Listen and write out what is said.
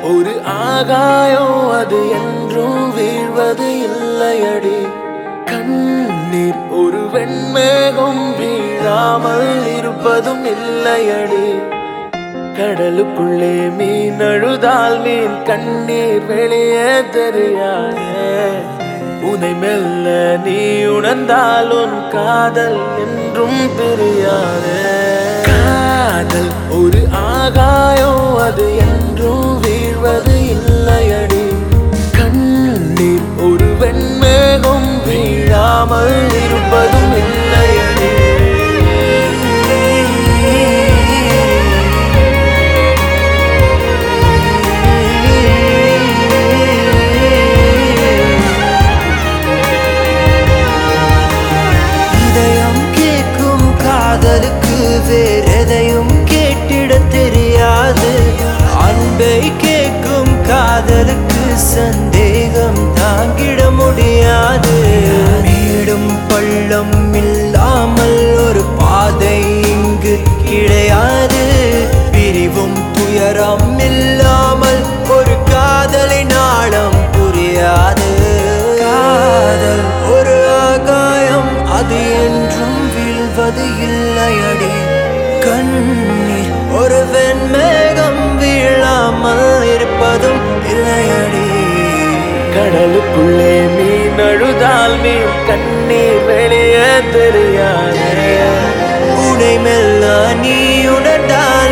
ஒரு ஆகாயம் அது என்றும் வீழ்வது இல்லையடி கண்ணீர் ஒரு வெண்மேகம் வீழாமல் இருப்பதும் இல்லையடி கடலுக்குள்ளே மீன் அழுதால் மீன் கண்ணீர் வெளியே தெரியாதே உனை மெல்ல நீ உணர்ந்தால் உன் காதல் என்றும் பிரியாதே காதல் ஒரு ஆகாயம் அது என்றும் வீழ்வது இல்லையடி கண்ணீர் ஒரு வெண்மேகம் வீழாமல் இருப்பதும் இல்லையடி இதயம் கேட்கும் காதலுக்கு வேறெதையும் கேட்டிட தெரியாது அன்பை கேட்கும் காதலுக்கு சந்தேகம் தாங்கிட முடியாது மேடும் பள்ளம் இல்லாமல் ஒரு பாதை இங்கு கிடையாது பிரிவும் துயரம் இல்லாமல் ஒரு காதலின் ஆழம் புரியாது காதல் ஒரு ஆகாயம் அது என்றும் வீழ்வது இல்லையடி கண்ணீர் ஒரு வெண்மேகம் வீழாமல் இருப்பதும் இல்லையடி கடலுக்குள்ளே மீன் அழுதால் மீன் கண்ணீர் வெளியே தெரியாதே உனை மெல்ல நீ உணர்ந்தால்